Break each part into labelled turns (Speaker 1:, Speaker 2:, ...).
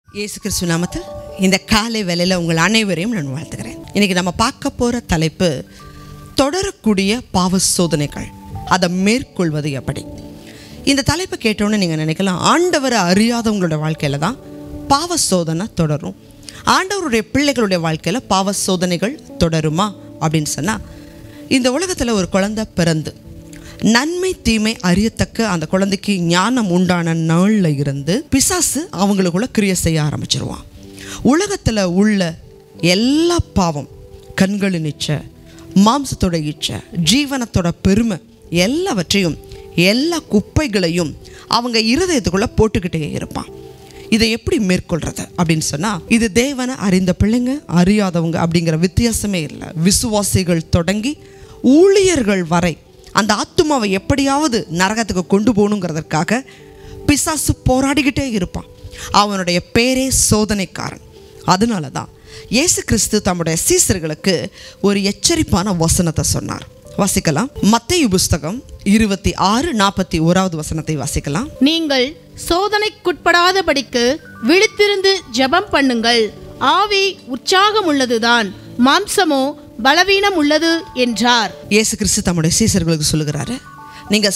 Speaker 1: இயேசு கிறிஸ்து நாமத்தில் இந்த காலை வேளையில் உங்கள் அனைவரையும் நான் வாழ்த்துக்கிறேன் இன்னைக்கு நம்ம பார்க்க போகிற தலைப்பு தொடரக்கூடிய பாவ சோதனைகள் அதை மேற்கொள்வது எப்படி இந்த தலைப்பை கேட்டோன்னே நீங்கள் நினைக்கலாம் ஆண்டவரை அறியாதவங்களோட வாழ்க்கையில் தான் பாவ சோதனை தொடரும் ஆண்டவருடைய பிள்ளைகளுடைய வாழ்க்கையில் பாவ சோதனைகள் தொடருமா அப்படின்னு சொன்னால் இந்த உலகத்தில் ஒரு குழந்தை பிறந்து நன்மை தீமை அறியத்தக்க அந்த குழந்தைக்கு ஞானம் உண்டான நாளில் இருந்து பிசாசு அவங்களுக்குள்ள கிரியை செய்ய ஆரம்பிச்சிருவான் உலகத்தில் உள்ள எல்லா பாவம் கண்களின் இச்சை மாம்சத்தோட இச்சை ஜீவனத்தோட பெருமை எல்லாவற்றையும் எல்லா குப்பைகளையும் அவங்க இருதயத்துக்குள்ளே போட்டுக்கிட்டே இருப்பான் இதை எப்படி மேற்கொள்றது அப்படின்னு சொன்னால் இது தேவனை அறிந்த பிள்ளைங்க அறியாதவங்க அப்படிங்கிற வித்தியாசமே இல்லை விசுவாசிகள் தொடங்கி ஊழியர்கள் வரை அந்த ஆத்துமாவை எப்படியாவது நரகத்துக்கு கொண்டு போகணுங்கிறதற்காக பிசாசு போராடிக்கிட்டே இருப்பான் அவனுடைய பேரே சோதனைக்காரன் அதனால தான் இயேசு கிறிஸ்து தம்முடைய சீசர்களுக்கு ஒரு எச்சரிப்பான வசனத்தை சொன்னார் வாசிக்கலாம் மத்தேயு புஸ்தகம் இருபத்தி ஆறு நாற்பத்தி ஓராவது வசனத்தை வாசிக்கலாம்
Speaker 2: நீங்கள் சோதனைக்குட்படாதபடிக்கு விழித்திருந்து ஜெபம் பண்ணுங்கள் ஆவி உற்சாகம் உள்ளதுதான் மாம்சமோ பலவீனம் உள்ளது என்றார்
Speaker 1: இயேசு கிறிஸ்து தம்முடைய சீசர்களுக்கு சொல்லுகிறாரு நீங்கள்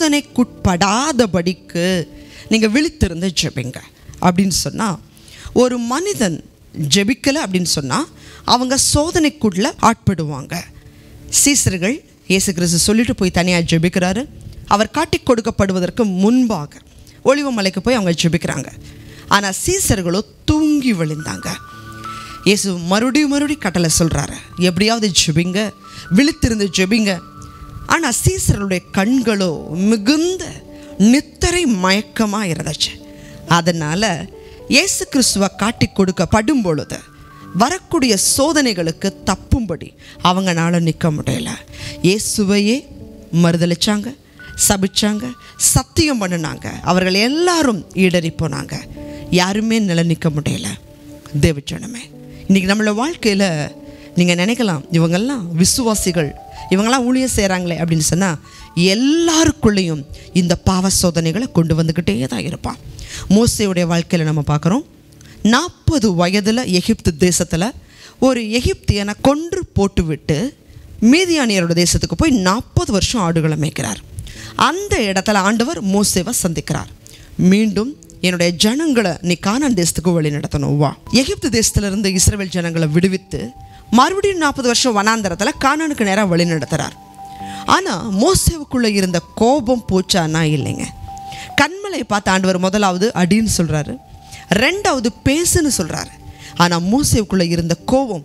Speaker 1: சோதனைக்குட்படாதபடிக்கு நீங்கள் விழித்திருந்து ஜெபிங்க அப்படின்னு சொன்னால் ஒரு மனிதன் ஜெபிக்கலை அப்படின்னு சொன்னால் அவங்க சோதனைக்குள்ள ஆட்படுவாங்க சீசர்கள் இயேசு கிறிஸ்து சொல்லிட்டு போய் தனியாக ஜெபிக்கிறாரு அவர் காட்டி கொடுக்கப்படுவதற்கு முன்பாக ஒளிவ மலைக்கு போய் அவங்க ஜெபிக்கிறாங்க ஆனால் சீசர்களோ தூங்கி விழுந்தாங்க இயேசு மறுபடியும் மறுபடியும் கட்டளை சொல்கிறாரு எப்படியாவது ஜெபிங்க விழித்திருந்து ஜெபிங்க ஆனால் சீசர்களுடைய கண்களோ மிகுந்த நித்தரை மயக்கமாக இருந்துச்சு அதனால் இயேசு கிறிஸ்துவை காட்டி கொடுக்கப்படும் பொழுது வரக்கூடிய சோதனைகளுக்கு தப்பும்படி அவங்களால நிற்க முடியல இயேசுவையே மறுதளிச்சாங்க சபிச்சாங்க சத்தியம் பண்ணினாங்க அவர்கள் எல்லாரும் இடறி போனாங்க யாருமே நிலை நிற்க முடியல தேவச்சனமே இன்றைக்கி நம்மளோட வாழ்க்கையில் நீங்கள் நினைக்கலாம் இவங்கெல்லாம் விசுவாசிகள் இவங்கெல்லாம் ஊழியம் செய்கிறாங்களே அப்படின்னு சொன்னால் எல்லாருக்குள்ளேயும் இந்த பாவ சோதனைகளை கொண்டு வந்துக்கிட்டே தான் இருப்பான் மோசையுடைய வாழ்க்கையில் நம்ம பார்க்குறோம் நாற்பது வயதில் எகிப்து தேசத்தில் ஒரு எகிப்தியனை கொன்று போட்டுவிட்டு மீதியானியரோட தேசத்துக்கு போய் நாற்பது வருஷம் ஆடுகளை மேய்க்கிறார் அந்த இடத்துல ஆண்டவர் மோசேவை சந்திக்கிறார் மீண்டும் என்னுடைய ஜனங்களை நீ கானான் தேசத்துக்கு வழி நடத்தணும் வா எகிப்து தேசத்துல இருந்து இஸ்ரேல் ஜனங்களை விடுவித்து மறுபடியும் நாற்பது வருஷம் வனாந்தரத்தில் கானானுக்கு நேராக வழி நடத்துகிறார் ஆனால் மோசேவுக்குள்ளே இருந்த கோபம் பூச்சானா இல்லைங்க கண்மலை பார்த்த ஆண்டவர் முதலாவது அடின்னு சொல்கிறாரு ரெண்டாவது பேசுன்னு சொல்கிறாரு ஆனால் மூசைக்குள்ளே இருந்த கோபம்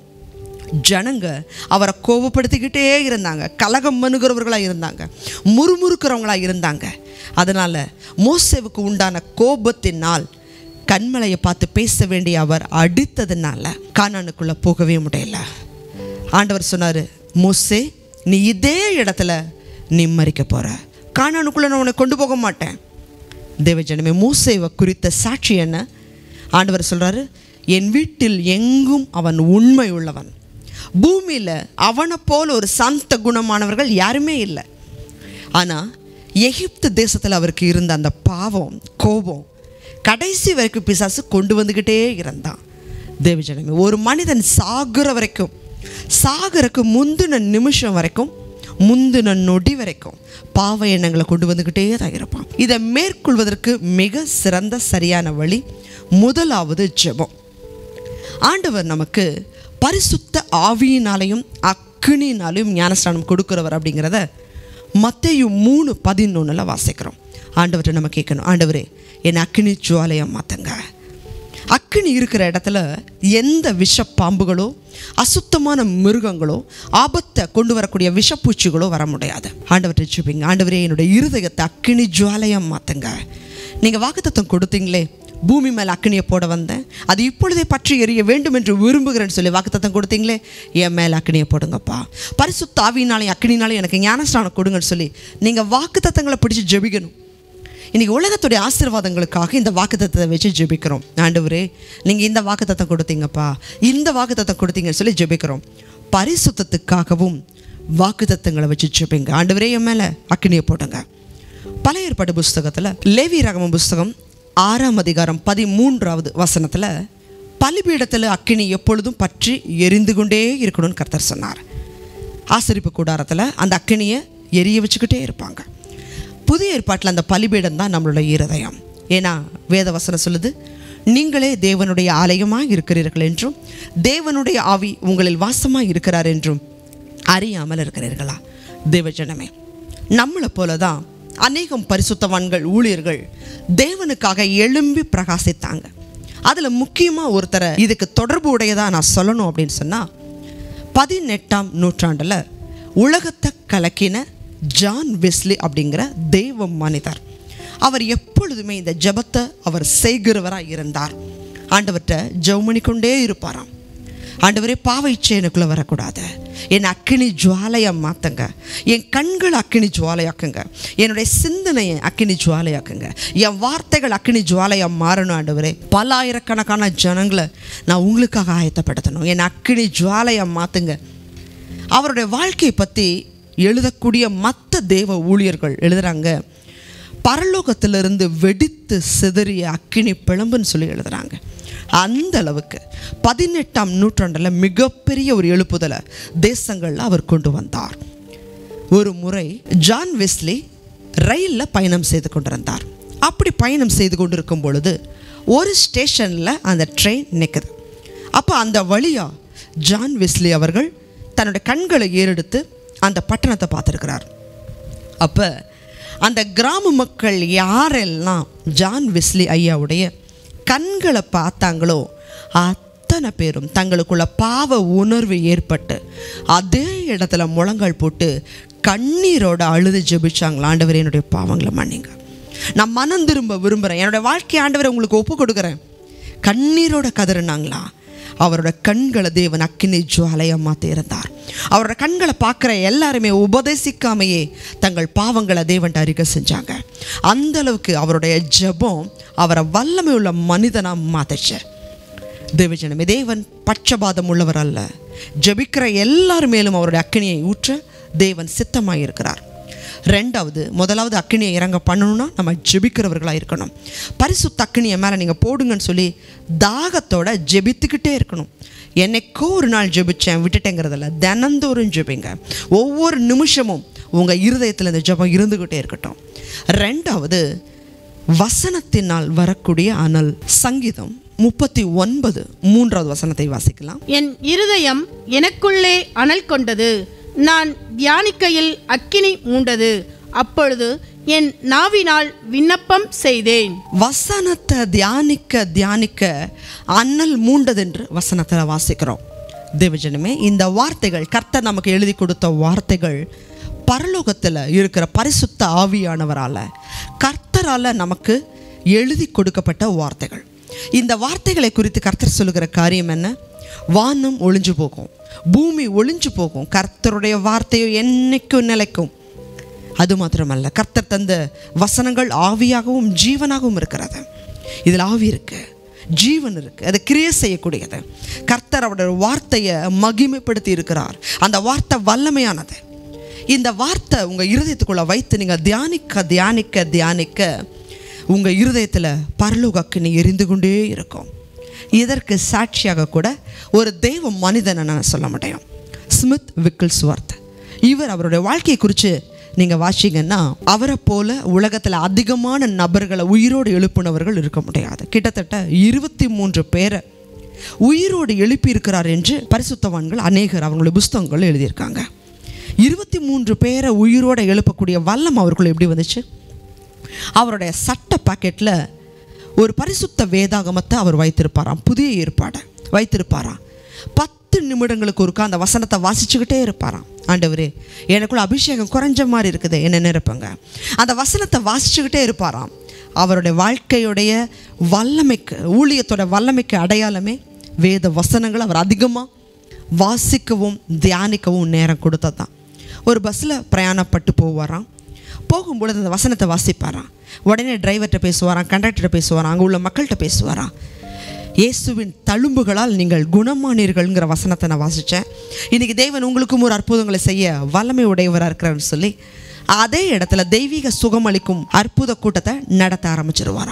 Speaker 1: ஜனங்க அவரை கோபப்படுத்திக்கிட்டே இருந்தாங்க கலகம் மனுகிறவர்களாக இருந்தாங்க முறுமுறுக்கிறவங்களாக இருந்தாங்க அதனால் மோசேவுக்கு உண்டான கோபத்தினால் கண்மலையை பார்த்து பேச வேண்டிய அவர் அடித்ததுனால கானானுக்குள்ளே போகவே முடியல ஆண்டவர் சொன்னார் மோசே நீ இதே இடத்துல நீ மறிக்க போகிற கானானுக்குள்ளே நான் உன்னை கொண்டு போக மாட்டேன் தேவஜனமே மூசேவை குறித்த சாட்சி என்ன ஆண்டவர் சொல்கிறாரு என் வீட்டில் எங்கும் அவன் உண்மை உள்ளவன் பூமியில் அவனை போல் ஒரு சாந்த குணமானவர்கள் யாருமே இல்லை ஆனால் எகிப்து தேசத்தில் அவருக்கு இருந்த அந்த பாவம் கோபம் கடைசி வரைக்கும் பிசாசு கொண்டு வந்துக்கிட்டே இருந்தான் தேவஜனமே ஒரு மனிதன் சாகுற வரைக்கும் சாகுறக்கு முந்தின நிமிஷம் வரைக்கும் முந்தின நொடி வரைக்கும் பாவ எண்ணங்களை கொண்டு வந்துக்கிட்டே தான் இருப்பான் இதை மேற்கொள்வதற்கு மிக சிறந்த சரியான வழி முதலாவது ஜெபம் ஆண்டவர் நமக்கு பரிசுத்த ஆவியினாலையும் அக்கினினாலையும் ஞானஸ்தானம் கொடுக்குறவர் அப்படிங்கிறத மத்தேயு மூணு பதினொன்றில் வாசிக்கிறோம் ஆண்டவர்கிட்ட நம்ம கேட்கணும் ஆண்டவரே என் அக்கினி ஜுவாலையை மாற்றுங்க அக்கினி இருக்கிற இடத்துல எந்த விஷ பாம்புகளோ அசுத்தமான மிருகங்களோ ஆபத்தை கொண்டு வரக்கூடிய விஷப்பூச்சிகளோ வர முடியாது ஆண்டவர்கிட்ட ஜெபிங்க ஆண்டவரே என்னுடைய இருதயத்தை அக்கினி ஜுவாலையை மாற்றுங்க நீங்கள் வாக்குத்தத்தம் கொடுத்தீங்களே பூமி மேலே அக்கினியை போட வந்தேன் அது இப்பொழுதே பற்றி எரிய வேண்டும் என்று விரும்புகிறேன்னு சொல்லி வாக்குத்தத்தம் கொடுத்தீங்களே என் மேலே அக்கினியை போடுங்கப்பா பரிசுத்த ஆவியினாலையும் அக்கினினாலையும் எனக்கு ஞானஸ்தானம் கொடுங்கன்னு சொல்லி நீங்கள் வாக்குத்தத்தங்களை பிடிச்சி ஜெபிக்கணும் இன்றைக்கி உலகத்துடைய ஆசீர்வாதங்களுக்காக இந்த வாக்குத்தத்தை வச்சு ஜெபிக்கிறோம் ஆண்டவரே நீங்கள் இந்த வாக்குத்தத்தம் கொடுத்தீங்கப்பா இந்த வாக்குத்தத்தம் கொடுத்தீங்கன்னு சொல்லி ஜெபிக்கிறோம் பரிசுத்தத்துக்காகவும் வாக்குத்தத்தங்களை வச்சு ஜெபிங்க ஆண்டவரே என் மேலே அக்கினியை போடுங்க பழைய ஏற்பாடு புஸ்தகத்தில் லேவி ரகம புஸ்தகம் ஆறாம் அதிகாரம் பதிமூன்றாவது வசனத்தில் பலிபீடத்தில் அக்கினி எப்பொழுதும் பற்றி எரிந்து கொண்டே இருக்கணும்னு கர்த்தர் சொன்னார் ஆசரிப்பு கூடாரத்தில் அந்த அக்கினியை எரிய வச்சுக்கிட்டே இருப்பாங்க புதிய ஏற்பாட்டில் அந்த பலிபீடம் தான் நம்மளோட இருதயம் ஏன்னா வேத வசனம் சொல்லுது நீங்களே தேவனுடைய ஆலயமாக இருக்கிறீர்கள் என்றும் தேவனுடைய ஆவி உங்களில் வாசமாக இருக்கிறார் என்றும் அறியாமல் இருக்கிறீர்களா தேவஜனமே நம்மளை போல தான் அநேகம் பரிசுத்தவான்கள் ஊழியர்கள் தேவனுக்காக எழும்பி பிரகாசித்தாங்க அதில் முக்கியமாக ஒருத்தரை இதுக்கு தொடர்பு உடையதாக நான் சொல்லணும் அப்படின்னு சொன்னால் பதினெட்டாம் நூற்றாண்டில் உலகத்தை கலக்கின ஜான் வெஸ்லி அப்படிங்கிற தெய்வ மனிதர் அவர் எப்பொழுதுமே இந்த ஜெபத்தை அவர் செய்கிறவராக இருந்தார் ஆண்டவர்கிட்ட ஜெபம் பண்ணிக்கொண்டே இருப்பாராம் ஆண்டவரே பாவ இச்சை எனக்குள்ளே வரக்கூடாது என் அக்கினி ஜுவாலையை மாற்றுங்க என் கண்கள் அக்கினி ஜுவாலையாக்குங்க என்னுடைய சிந்தனையை அக்கினி ஜுவாலையாக்குங்க என் வார்த்தைகள் அக்கினி ஜுவாலையாக மாறணும் ஆண்டவரே பல ஆயிரக்கணக்கான ஜனங்களை நான் உங்களுக்காக ஆயத்தப்படுத்தணும் என் அக்கினி ஜுவாலையாக மாற்றுங்க அவருடைய வாழ்க்கையை பற்றி எழுதக்கூடிய மற்ற தேவ ஊழியர்கள் எழுதுகிறாங்க பரலோகத்திலிருந்து வெடித்து சிதறிய அக்கினி பிளம்புன்னு சொல்லி எழுதுகிறாங்க அந்த அளவுக்கு பதினெட்டாம் நூற்றாண்டில் மிகப்பெரிய ஒரு எழுப்புதலை தேசங்களில் அவர் கொண்டு வந்தார் ஒரு முறை ஜான் வெஸ்லி ரயிலில் பயணம் செய்து கொண்டிருந்தார் அப்படி பயணம் செய்து கொண்டிருக்கும் பொழுது ஒரு ஸ்டேஷனில் அந்த ட்ரெயின் நிற்குது அப்போ அந்த வழியாக ஜான் வெஸ்லி அவர்கள் தன்னுடைய கண்களை ஏறெடுத்து அந்த பட்டணத்தை பார்த்துருக்கிறார் அப்போ அந்த கிராம மக்கள் யாரெல்லாம் ஜான் வெஸ்லி ஐயாவுடைய கண்களை பார்த்தாங்களோ அத்தனை பேரும் தங்களுக்குள்ள பாவ உணர்வு ஏற்பட்டு அதே இடத்துல முழங்கால் போட்டு கண்ணீரோட அழுது ஜெபிச்சாங்களா ஆண்டவர் என்னுடைய பாவங்களை மன்னிங்க நான் மனம் திரும்ப விரும்புகிறேன் என்னோட வாழ்க்கை ஆண்டவரை உங்களுக்கு ஒப்பு கொடுக்குறேன் கண்ணீரோட கதறினாங்களா அவரோட கண்களை தேவன் அக்கினி ஜுவாலையாக மாற்றி இருந்தார் அவரோட கண்களை பார்க்குற எல்லாருமே உபதேசிக்காமையே தங்கள் பாவங்களை தேவன்ட்ட அறிக்கை செஞ்சாங்க அந்த அளவுக்கு அவருடைய ஜெபம் அவரை வல்லமை உள்ள மனிதனாக மாத்துச்சு தேவஜனமே தேவன் பட்சபாதம் உள்ளவர் அல்ல ஜெபிக்கிற எல்லார் மேலும் அவருடைய அக்கினியை ஊற்ற தேவன் சித்தமாக இருக்கிறார் ரெண்டாவது முதலாவது அக்கினியை இறங்க பண்ணணும்னா நம்ம ஜெபிக்கிறவர்களாக இருக்கணும் பரிசுத்த அக்கினியை மேலே நீங்கள் போடுங்கன்னு சொல்லி தாகத்தோட ஜெபித்துக்கிட்டே இருக்கணும் என்னைக்கோ ஒரு நாள் ஜெபிச்சேன் விட்டுட்டேங்கிறதில்ல தினந்தோறும் ஜெபிங்க ஒவ்வொரு நிமிஷமும் உங்கள் இருதயத்தில் இந்த ஜெபம் இருந்துக்கிட்டே இருக்கட்டும் ரெண்டாவது வசனத்தினால் வரக்கூடிய அனல் சங்கீதம் முப்பத்தி ஒன்பது மூன்றாவது வசனத்தை வாசிக்கலாம்
Speaker 2: என் இருதயம் எனக்குள்ளே அனல் கொண்டது நான் தியானிக்கையில் அக்கினி மூண்டது அப்பொழுது என் நாவினால் விண்ணப்பம் செய்தேன்
Speaker 1: வசனத்தை தியானிக்க தியானிக்க அண்ணல் மூண்டதென்று வசனத்தில் வாசிக்கிறோம் தேவஜனமே இந்த வார்த்தைகள் கர்த்தர் நமக்கு எழுதி கொடுத்த வார்த்தைகள் பரலோகத்தில் இருக்கிற பரிசுத்த ஆவியானவரால் கர்த்தரால் நமக்கு எழுதி கொடுக்கப்பட்ட வார்த்தைகள் இந்த வார்த்தைகளை குறித்து கர்த்தர் சொல்லுகிற காரியம் என்ன வானம் ஒளிஞ்சு போகும் பூமி ஒளிஞ்சு போகும் கர்த்தருடைய வார்த்தையோ என்னைக்கும் நிலைக்கும் அது மாத்திரமல்ல கர்த்தர் தந்த வசனங்கள் ஆவியாகவும் ஜீவனாகவும் இருக்கிறது இதில் ஆவி இருக்கு ஜீவன் இருக்கு அதை கிரியை செய்யக்கூடியது கர்த்தர் அவருடைய வார்த்தையை மகிமைப்படுத்தி இருக்கிறார் அந்த வார்த்தை வல்லமையானது இந்த வார்த்தை உங்கள் இருதயத்துக்குள்ளே வைத்து நீங்கள் தியானிக்க தியானிக்க தியானிக்க உங்கள் இருதயத்தில் பரலோக அக்கினி எரிந்து கொண்டே இருக்கும் இதற்கு சாட்சியாக கூட ஒரு தெய்வ மனிதனை நான் சொல்ல முடியும் ஸ்மித் விக்கிள்ஸ்வர்த் இவர் அவருடைய வாழ்க்கையை குறித்து நீங்கள் வாசிங்கன்னா அவரை போல உலகத்தில் அதிகமான நபர்களை உயிரோடு எழுப்பினவர்கள் இருக்க முடியாது கிட்டத்தட்ட இருபத்தி மூன்று பேரை உயிரோடு எழுப்பி இருக்கிறார் என்று பரிசுத்தவான்கள் அநேகர் அவங்களுடைய புஸ்தகங்கள் எழுதியிருக்காங்க இருபத்தி மூன்று பேரை உயிரோடு எழுப்பக்கூடிய வல்லம் அவருக்குள்ள எப்படி வந்துச்சு அவருடைய சட்ட பாக்கெட்டில் ஒரு பரிசுத்த வேதாகமத்தை அவர் வைத்திருப்பாராம் புதிய ஏற்பாடை வைத்திருப்பாராம் பத்து நிமிடங்களுக்கு ஒருக்கா அந்த வசனத்தை வாசிச்சுக்கிட்டே இருப்பாராம் ஆண்டவரே எனக்குள்ள அபிஷேகம் குறைஞ்ச மாதிரி இருக்குது என்ன நினைப்பங்க அந்த வசனத்தை வாசிச்சுக்கிட்டே இருப்பாராம் அவருடைய வாழ்க்கையுடைய வல்லமைக்கு ஊழியத்தோட வல்லமைக்கு அடையாளமே வேத வசனங்கள் அவர் அதிகமாக வாசிக்கவும் தியானிக்கவும் நேரம் கொடுத்தது தான் ஒரு பஸ்ஸில் பிரயாணப்பட்டு போவாராம் போகும்பொழுது அந்த வசனத்தை வாசிப்பாராம் உடனே டிரைவர்கிட்ட பேசுவாராம் கண்டக்டர்கிட்ட பேசுவாராம் அங்கே உள்ள மக்கள்கிட்ட பேசுவாராம் இயேசுவின் தழும்புகளால் நீங்கள் குணமானீர்கள்ங்கிற வசனத்தை நான் வாசித்தேன் இன்றைக்கி தேவன் உங்களுக்கும் ஒரு அற்புதங்களை செய்ய வல்லமை உடையவராக இருக்கிறான்னு சொல்லி அதே இடத்துல தெய்வீக சுகமளிக்கும் அற்புத கூட்டத்தை நடத்த ஆரம்பிச்சிருவாராம்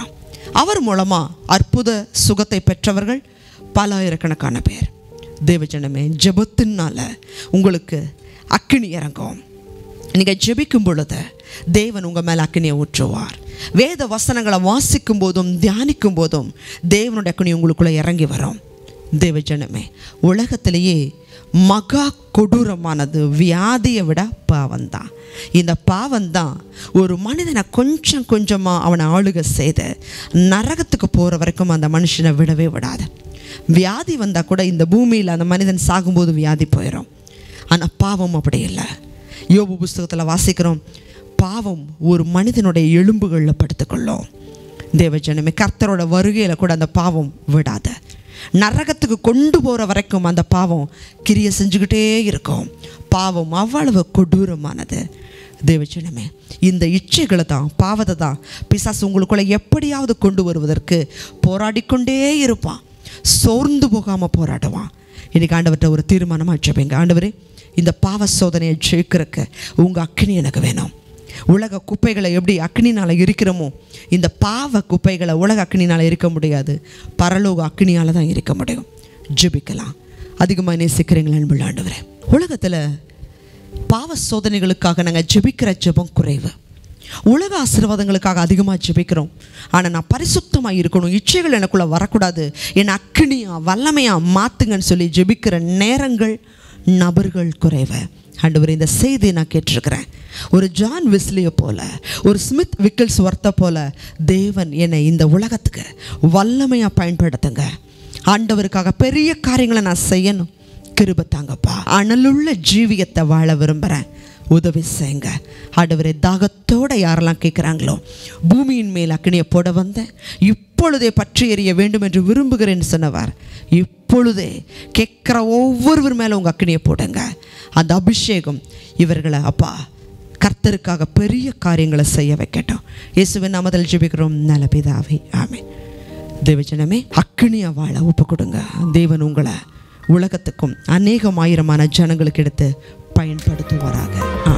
Speaker 1: அவர் மூலமாக அற்புத சுகத்தை பெற்றவர்கள் பலாயிரக்கணக்கான பேர் தேவஜனமே ஜெபத்தினால உங்களுக்கு அக்கினி இறங்கும் நீங்கள் ஜெபிக்கும் பொழுது தேவன் உங்கள் மேலே அக்கினியை ஊற்றுவார் வேத வசனங்களை வாசிக்கும் போதும் தியானிக்கும் போதும் தேவனுடைய அக்கினி உங்களுக்குள்ளே இறங்கி வரும் தேவஜனமே உலகத்திலேயே மகா கொடூரமானது வியாதியை விட பாவம்தான் இந்த பாவம்தான் ஒரு மனிதனை கொஞ்சம் கொஞ்சமாக அவனை ஆளுக செய்து நரகத்துக்கு போகிற வரைக்கும் அந்த மனுஷனை விடவே விடாது வியாதி வந்தால் கூட இந்த பூமியில் அந்த மனிதன் சாகும்போது வியாதி போயிடும் ஆனால் பாவம் அப்படி இல்லை யோபு புஸ்தகத்தில் வாசிக்கிறோம் பாவம் ஒரு மனிதனுடைய எலும்புகளில் படுத்துக்கொள்ளும் தேவஜனமே கர்த்தரோட வருகையில் கூட அந்த பாவம் விடாத நரகத்துக்கு கொண்டு போகிற வரைக்கும் அந்த பாவம் கிரியை செஞ்சுக்கிட்டே இருக்கும் பாவம் அவ்வளவு கொடூரமானது தேவஜனமே இந்த இச்சைகளை தான் பாவத்தை தான் பிசாசு உங்களுக்குள்ள எப்படியாவது கொண்டு வருவதற்கு போராடிக்கொண்டே இருப்பான் சோர்ந்து போகாமல் போராடுவான் இன்னைக்கு ஆண்டவர்கிட்ட ஒரு தீர்மானமாக வச்சுப்பீங்க ஆண்டவரே இந்த பாவ சோதனையை ஜெயிக்கிறக்கு உங்கள் அக்கினி எனக்கு வேணும் உலக குப்பைகளை எப்படி அக்னினால் இருக்கிறோமோ இந்த பாவ குப்பைகளை உலக அக்னினால் இருக்க முடியாது பரலோக அக்னியால் தான் இருக்க முடியும் ஜெபிக்கலாம் அதிகமாக நேசிக்கிறீங்களா அன்புள்ள ஆண்டவரே உலகத்தில் பாவ சோதனைகளுக்காக நாங்கள் ஜெபிக்கிற ஜெபம் குறைவு உலக ஆசீர்வாதங்களுக்காக அதிகமாக ஜெபிக்கிறோம் ஆனால் நான் பரிசுத்தமாக இருக்கணும் இச்சைகள் எனக்குள்ளே வரக்கூடாது என் அக்கினியா வல்லமையாக மாற்றுங்கன்னு சொல்லி ஜெபிக்கிற நேரங்கள் நபர்கள் குறைவு ஆண்டவர் இந்த செய்தியை நான் கேட்டிருக்கிறேன் ஒரு ஜான் விஸ்லியை போல ஒரு ஸ்மித் விக்கல்ஸ் ஒர்த்தை போல தேவன் என்னை இந்த உலகத்துக்கு வல்லமையாக பயன்படுத்துங்க ஆண்டவருக்காக பெரிய காரியங்களை நான் செய்யணும் கிருப தாங்கப்பா அனலுள்ள ஜீவியத்தை வாழ விரும்புகிறேன் உதவி செய்யுங்க ஆண்டவரே தாகத்தோட யாரெல்லாம் கேட்குறாங்களோ பூமியின் மேல் அக்கினியை போட வந்தேன் இப்பொழுதே பற்றி எறிய வேண்டும் என்று விரும்புகிறேன்னு சொன்னவர் இப்பொழுதே கேட்குற ஒவ்வொருவர் மேலே உங்கள் அக்கினியை போடுங்க அந்த அபிஷேகம் இவர்களை அப்பா கர்த்தருக்காக பெரிய காரியங்களை செய்ய வைக்கட்டும் இயேசுவின் நாமத்தில் ஜெபிக்கிறோம் நல்ல பிதாவே ஆமே தேவஜனமே அக்கினியா வாழ ஒப்பு கொடுங்க தேவன் உங்களை உலகத்துக்கும் அநேகம் ஆயிரமான ஜனங்களுக்கு எடுத்து பயன்படுத்துவாராக ஆமென்